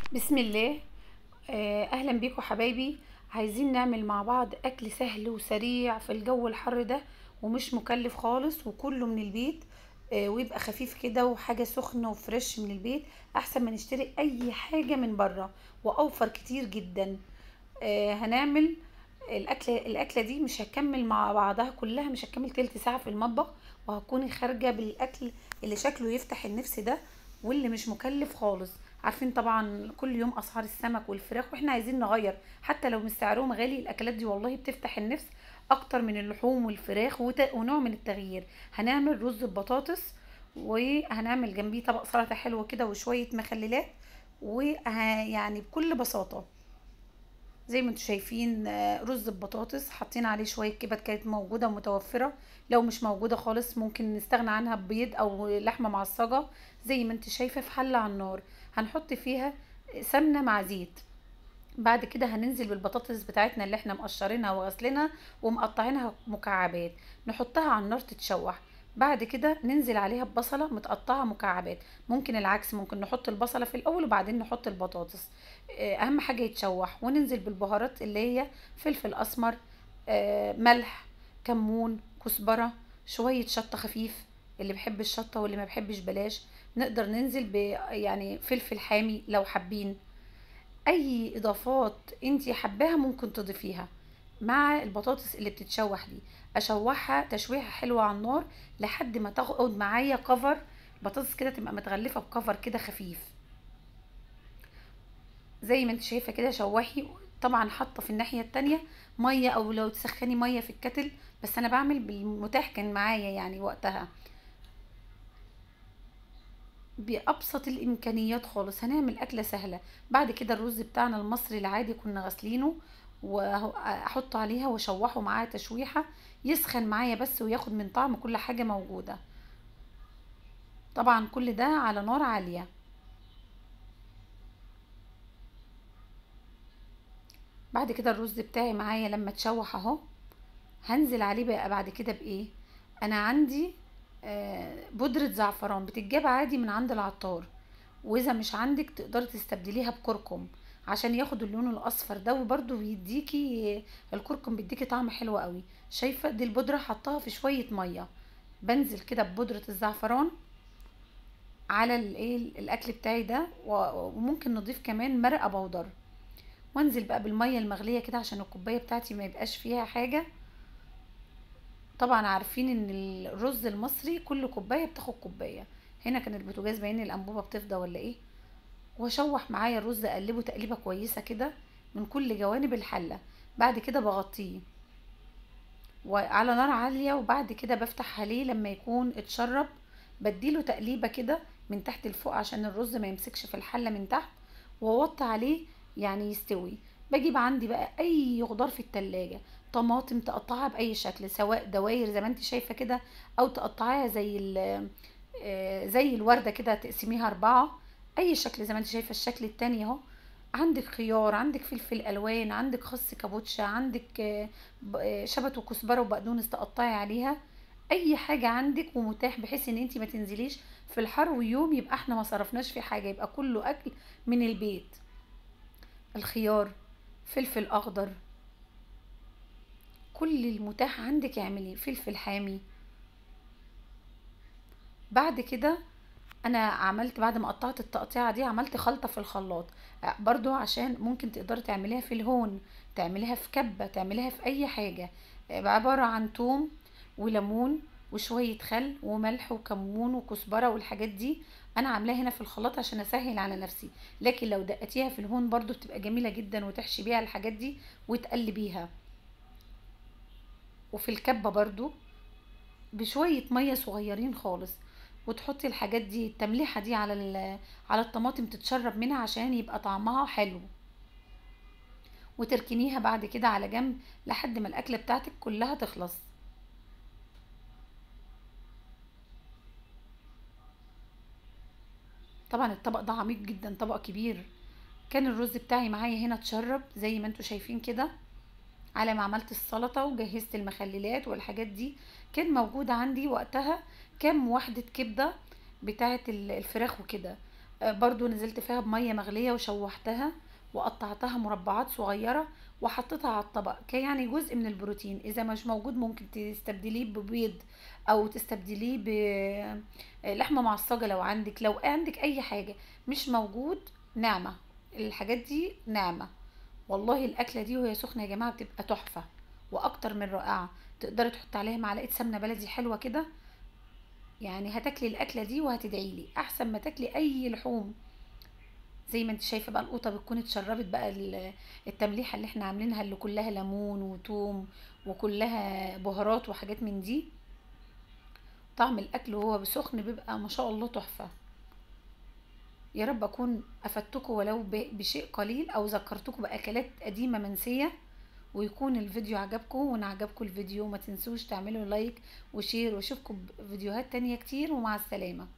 بسم الله آه، اهلا بيكم حبايبي عايزين نعمل مع بعض اكل سهل وسريع في الجو الحر ده ومش مكلف خالص وكله من البيت آه، ويبقى خفيف كده وحاجة سخنة وفريش من البيت احسن ما نشتري اي حاجة من بره واوفر كتير جدا آه، هنعمل الاكله الاكله دي مش هتكمل مع بعضها كلها مش هتكمل تلت ساعه في المطبخ وهتكوني خارجه بالاكل اللي شكله يفتح النفس ده واللي مش مكلف خالص عارفين طبعا كل يوم اسعار السمك والفراخ واحنا عايزين نغير حتى لو مش سعرهم غالي الاكلات دي والله بتفتح النفس اكتر من اللحوم والفراخ وت- ونوع من التغيير هنعمل رز ببطاطس وهنعمل جنبيه طبق سلطه حلوه كده وشويه مخللات ويعني بكل بساطه زي ما انتم شايفين آه، رز ببطاطس حاطين عليه شوية كبد كانت موجودة ومتوفرة لو مش موجودة خالص ممكن نستغنى عنها ببيض او لحمة معصجة زي ما انت شايفة في حلة على النار هنحط فيها سمنة مع زيت بعد كده هننزل بالبطاطس بتاعتنا اللي احنا مقشرينها وغسلينها ومقطعينها مكعبات نحطها على النار تتشوح بعد كده ننزل عليها ببصلة متقطعة مكعبات ممكن العكس ممكن نحط البصلة في الأول وبعدين نحط البطاطس آه، أهم حاجة يتشوح وننزل بالبهارات اللي هي فلفل أسمر آه، ملح كمون كزبرة شوية شطة خفيف اللي بيحب الشطة واللي ما بيحبش بلاش نقدر ننزل ب يعني فلفل حامي لو حابين اي اضافات انتي حباها ممكن تضيفيها مع البطاطس اللي بتتشوح دي اشوحها تشويحه حلوه على النار لحد ما تاخد معايا كفر البطاطس كده تبقى متغلفه بكفر كده خفيف زي ما انت شايفه كده شوحي طبعا حاطه في الناحيه التانية ميه او لو تسخني ميه في الكتل بس انا بعمل بالمتاح كان معايا يعني وقتها بأبسط الإمكانيات خالص هنعمل أكلة سهلة بعد كده الرز بتاعنا المصري العادي كنا غاسلينه وأحطه عليها وأشوحه معاه تشويحة يسخن معايا بس وياخد من طعم كل حاجة موجودة طبعا كل ده على نار عالية بعد كده الرز بتاعي معايا لما اتشوح اهو هنزل عليه بقى بعد كده بايه انا عندي آه، بودرة زعفران بتتجاب عادي من عند العطار واذا مش عندك تقدري تستبدليها بكركم عشان ياخد اللون الاصفر ده وبرده بيديكي الكركم بيديكي طعم حلو قوي شايفه دي البودره حطاها في شويه ميه بنزل كده ببودره الزعفران على الايه الاكل بتاعي ده و- وممكن نضيف كمان مرقه بودر وانزل بقى بالميه المغليه كده عشان الكوبايه بتاعتي ما يبقاش فيها حاجه طبعا عارفين ان الرز المصري كل كوبايه بتاخد كوبايه هنا كان البوتاجاز باين الانبوبه بتفضى ولا ايه واشوح معايا الرز اقلبه تقليبه كويسه كده من كل جوانب الحله بعد كده بغطيه وعلى نار عاليه وبعد كده بفتح عليه لما يكون اتشرب بديله تقليبه كده من تحت لفوق عشان الرز ما يمسكش في الحله من تحت واوطي عليه يعني يستوي بجيب عندي بقى اي خضار في التلاجة طماطم تقطعها باي شكل سواء دواير زي ما انت شايفه كده او تقطعيها زي ال- آه، زي الورده كده تقسميها اربعه اي شكل زي ما انت شايفه الشكل التاني اهو عندك خيار عندك فلفل الوان عندك خس كابوتشا عندك آه، ب- آه، شبت وكزبره وبقدونس تقطعي عليها اي حاجه عندك ومتاح بحيث ان انت ما تنزليش في الحر ويوم يبقى احنا ما صرفناش في حاجه يبقى كله اكل من البيت الخيار فلفل اخضر كل المتاح عندك اعملي فلفل حامي بعد كده انا عملت بعد ما قطعت التقطيعه دي عملت خلطه في الخلاط ع- برضو عشان ممكن تقدري تعمليها في الهون تعمليها في كبه تعمليها في اي حاجه آه، عباره عن توم وليمون وشويه خل وملح وكمون وكزبره والحاجات دي انا عاملاها هنا في الخلاط عشان اسهل على نفسي لكن لو دقتيها في الهون برضو بتبقى جميله جدا وتحشي بيها الحاجات دي وتقلبيها وفي الكبه برضو بشوية مية صغيرين خالص وتحطي الحاجات دي التمليحة دي على ال- على الطماطم تتشرب منها عشان يبقى طعمها حلو وتركنيها بعد كده على جنب لحد ما الأكلة بتاعتك كلها تخلص طبعا الطبق ده عميق جدا طبق كبير كان الرز بتاعي معايا هنا اتشرب زي ما انتوا شايفين كده على ما عملت السلطة وجهزت المخللات والحاجات دي كان موجود عندي وقتها كام وحدة كبدة بتاعة ال- الفراخ وكده آه، برضو نزلت فيها بمية مغلية وشوحتها وقطعتها مربعات صغيرة وحطيتها على الطبق كي يعني جزء من البروتين اذا مش موجود ممكن تستبدليه ببيض او تستبدليه بلحمة معصجة لو عندك لو عندك اي حاجة مش موجود نعمة الحاجات دي نعمة والله الاكلة دي وهي سخنة يا جماعة بتبقى تحفة واكتر من رائعة تقدري تحطي عليها معلقة سمنة بلدي حلوة كده يعني هتاكلي الاكله دي وهتدعيلي احسن ما تاكلي اي لحوم زي ما انت شايفه بقى القوطه بتكون اتشربت بقى ال- التمليحه اللي احنا عاملينها اللي كلها ليمون وتوم وكلها بهارات وحاجات من دي طعم الاكل وهو سخن بيبقى ما شاء الله تحفه يا رب اكون افدتكم ولو ب- بشيء قليل او ذكرتكم باكلات قديمه منسيه ويكون الفيديو عجبكم وان عجبكم الفيديو ما تنسوش تعملوا لايك وشير واشوفكم بفيديوهات تانية كتير ومع السلامه